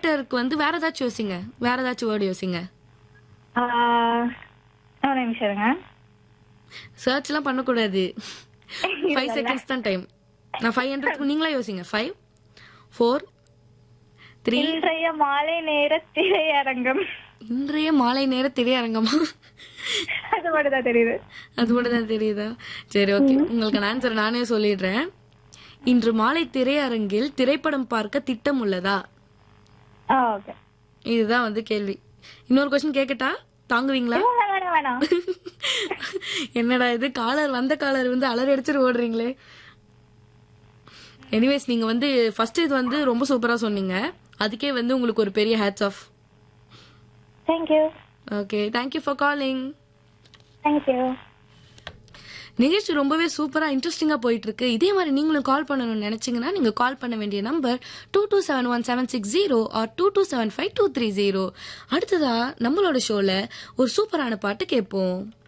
தியேட்டருக்கு வந்து வேற ஏதாச்சும் யோசிங்க வேற ஏதாச்சும் வேர்டு யோசிங்க ஆ, ஒரு நிமிஷம் இருங்க சர்ச்லாம் பண்ணக்கூடாது ஃபைவ் செகண்ட்ஸ் தான் டைம் நான் ஃபைவ் ஹண்ட்ரட் நீங்களா யோசிங்க ஃபைவ் ஃபோர் த்ரீ இன்றைய மாலை நேர திரையரங்கம் இன்றைய மாலை நேர திரையரங்கமா அது மட்டும் தான் தெரியுது அது மட்டும் தான் தெரியுதா சரி ஓகே உங்களுக்கு ஆன்சர் நானே சொல்லிடுறேன் இன்று மாலை திரையரங்கில் திரைப்படம் பார்க்க திட்டம் உள்ளதா ஆ ஓகே இதுதான் வந்து கேள்வி இன்னொரு கொஸ்டின் கேட்கட்டா தாங்குவீங்களா வேணாம் வேணாம் வேணாம் என்னடா இது காலர் வந்த காலர் வந்து அலறி அடிச்சிட்டு ஓடுறீங்களே எனிவேஸ் நீங்க வந்து ஃபர்ஸ்ட் இது வந்து ரொம்ப சூப்பரா சொன்னீங்க அதுக்கே வந்து உங்களுக்கு ஒரு பெரிய hats off thank you okay thank you for calling thank you நிகழ்ச்சி ரொம்பவே சூப்பரா இன்ட்ரெஸ்டிங்கா போயிட்டு இருக்கு இதே மாதிரி நீங்களும் கால் பண்ணணும்னு நினைச்சீங்கன்னா நீங்க கால் பண்ண வேண்டிய number two two seven one seven six zero or two two seven five two three zero அடுத்ததா நம்மளோட ஷோல ஒரு சூப்பரான பாட்டு கேட்போம்